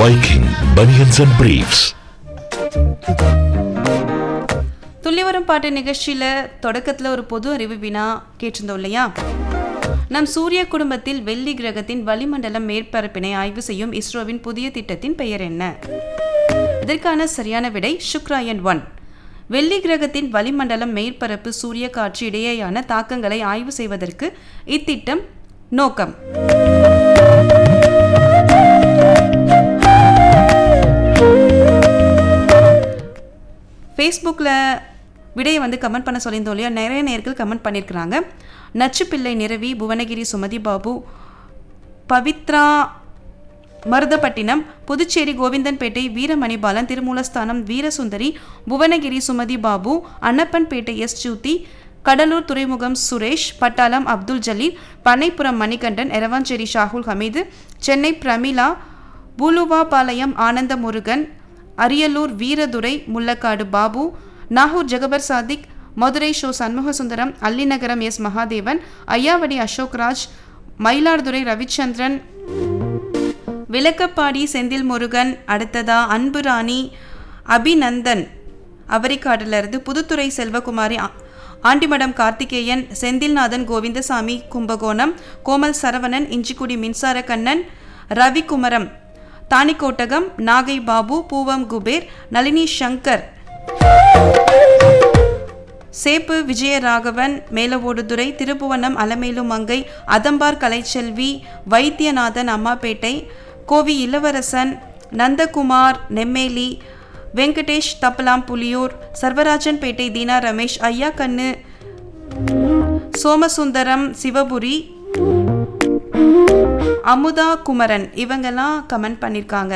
Viking Bunions and Briefs. துள்ளிவரும் பாட்டு நிகழ்ச்சியில் தொடக்கத்தில் ஒரு பொது அறிவு வினா கேட்டிருந்தோம் இல்லையா நம் சூரிய குடும்பத்தில் வெள்ளி கிரகத்தின் வளிமண்டல மேற்பரப்பினை ஆய்வு செய்யும் இஸ்ரோவின் புதிய திட்டத்தின் பெயர் என்ன இதற்கான சரியான விடை சுக்ராயன் ஒன் வெள்ளி கிரகத்தின் வளிமண்டலம் மேற்பரப்பு சூரிய காற்று இடையேயான தாக்கங்களை ஆய்வு செய்வதற்கு இத்திட்டம் நோக்கம் ஃபேஸ்புக்கில் விடையை வந்து கமெண்ட் பண்ண சொல்லியிருந்தோம் இல்லையா நிறைய நேர்கள் கமெண்ட் பண்ணியிருக்கிறாங்க நச்சுப்பிள்ளை நிரவி புவனகிரி சுமதி பாபு பவித்ரா மருதப்பட்டினம் புதுச்சேரி கோவிந்தன்பேட்டை வீரமணிபாலன் திருமூலஸ்தானம் வீரசுந்தரி புவனகிரி சுமதி பாபு அன்னப்பன்பேட்டை எஸ் ஜூதி கடலூர் துறைமுகம் சுரேஷ் பட்டாளம் அப்துல் ஜலீல் பண்ணைப்புறம் மணிகண்டன் எரவாஞ்சேரி ஷாகுல் ஹமீது சென்னை பிரமிளா பூலுவாபாளையம் ஆனந்த முருகன் அரியலூர் வீரதுரை முள்ளக்காடு பாபு நாகூர் ஜெகபர் சாதிக் மதுரை ஷோ சண்முகசுந்தரம் அல்லிநகரம் எஸ் மகாதேவன் ஐயாவடி அசோக்ராஜ் மயிலாடுதுறை ரவிச்சந்திரன் விளக்கப்பாடி செந்தில் முருகன் அடுத்ததா அன்பு ராணி அபிநந்தன் அவரிக்காட்டிலிருந்து புதுத்துறை செல்வகுமாரி ஆ- ஆண்டிமடம் கார்த்திகேயன் செந்தில்நாதன் கோவிந்தசாமி கும்பகோணம் கோமல் சரவணன் இஞ்சிக்குடி மின்சார கண்ணன் ரவிக்குமரம் தானிக்கோட்டகம் நாகை பாபு பூவம் குபேர் நளினி சங்கர் சேப்பு விஜயராகவன் மேலவோடுதுறை திருப்புவனம் அலமேலு மங்கை அதம்பார் கலைச்செல்வி வைத்தியநாதன் அம்மாப்பேட்டை கோவி இளவரசன் நந்தகுமார் நெம்மேலி வெங்கடேஷ் தப்பலாம் புலியூர் சர்வராஜன்பேட்டை தீனா ரமேஷ் ஐயா கண்ணு சோமசுந்தரம் சிவபுரி அமுதா குமரன் இவங்கெல்லாம் கமெண்ட் பண்ணியிருக்காங்க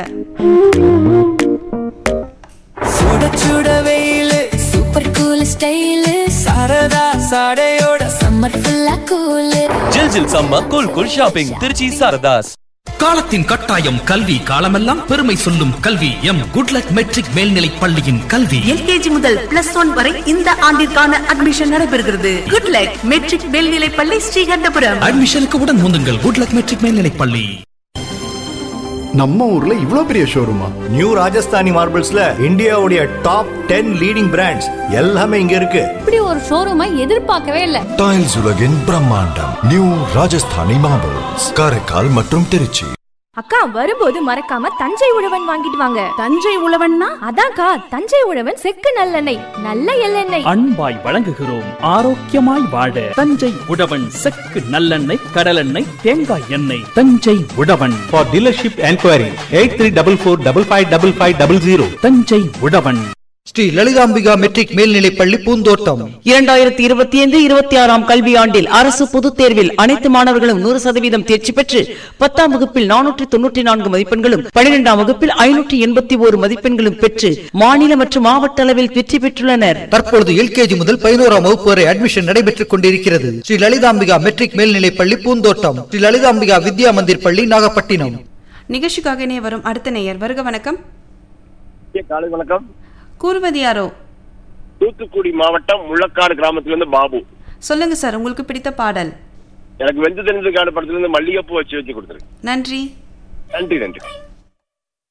சுட சுட வெயிலு சூப்பர் கூல் ஸ்டைலு சரதா சாடையோட சம்மர் ஃபுல்லா கூலு ஜில் ஜில் சம்ம cool cool shopping Trichy Saradhas காலத்தின் கட்டாயம் கல்வி காலமெல்லாம் பெருமை சொல்லும் கல்வி எம் குட்லக் மெட்ரிக் மேல்நிலைப் பள்ளியின் கல்வி எல்கேஜி முதல் பிளஸ் ஒன் வரை இந்த ஆண்டிற்கான அட்மிஷன் நடைபெறுகிறது குட் லக் மெட்ரிக் மேல்நிலைப்பள்ளி ஸ்ரீகண்டபுரம் அட்மிஷனுக்கு உடன் முந்துங்கள் குட்லக் மெட்ரிக் மேல்நிலைப் பள்ளி நம்ம ஊர்ல இவ்ளோ பெரிய ஷோரூமா நியூ ராஜஸ்தானி மார்பிள்ஸ்ல இந்தியாவுடைய டாப் டென் லீடிங் பிராண்ட்ஸ் எல்லாமே இங்க இருக்கு இப்படி ஒரு ஷோரூமை எதிர்பார்க்கவே இல்ல டைல்ஸ் உலகின் பிரம்மாண்டம் நியூ ராஜஸ்தானி மார்பிள்ஸ் காரைக்கால் மற்றும் திருச்சி அக்கா வரும்போது மறக்காம தஞ்சை உழவன் வாங்கிட்டு வாங்க தஞ்சை உழவன்னா அதான்க்கா தஞ்சை உழவன் செக்கு நல்லெண்ணெய் நல்ல எள்ளெண்ணெய் அன்பாய் வழங்குகிறோம் ஆரோக்கியமாய் வாழ தஞ்சை உழவன் செக்கு நல்லெண்ணெய் கடலெண்ணெய் தேங்காய் எண்ணெய் Thanjai Uzhavan For dealership enquiry, 8344555500. Thanjai Uzhavan Shri Lalithambika matric மேல்நிலைப் பள்ளி பூந்தோட்டம் இரண்டாயிரத்தி இருபத்தி ஐந்து இருபத்தி ஆறாம் கல்வியாண்டில் அரசு பொதுத் தேர்வில் அனைத்து மாணவர்களும் நூறு சதவீதம் தேர்ச்சி பெற்று பத்தாம் வகுப்பில் நானூற்றி தொன்னூற்றி நான்கு மதிப்பெண்களும் பனிரெண்டாம் வகுப்பில் ஐநூற்றி எண்பத்தி ஓரு மதிப்பெண்களும் பெற்று மாநில மற்றும் மாவட்ட அளவில் வெற்றி பெற்றுள்ளனர் தற்பொழுது எல்கேஜி முதல் பதினோராம் வகுப்பு வரை அட்மிஷன் நடைபெற்றுக் கொண்டிருக்கிறது ஸ்ரீ லலிதாம்பிகா மெட்ரிக் மேல்நிலைப் பள்ளி பூந்தோட்டம் ஸ்ரீ லலிதாம்பிகா வித்யா மந்திர் பள்ளி நாகப்பட்டினம் நிகழ்ச்சிக்காக இணைய வரும் அடுத்த நேயர் வருக வணக்கம் காலை வணக்கம் கூறுவது யாரோ தூத்துக்குடி மாவட்டம் முள்ளக்காடு கிராமத்திலிருந்து பாபு சொல்லுங்க சார் உங்களுக்கு பிடித்த பாடல் எனக்கு வெந்து தெரிஞ்ச காடு படத்துல இருந்து மல்லிகைப்பூ வச்சு வச்சு கொடுத்துரு நன்றி நன்றி நன்றி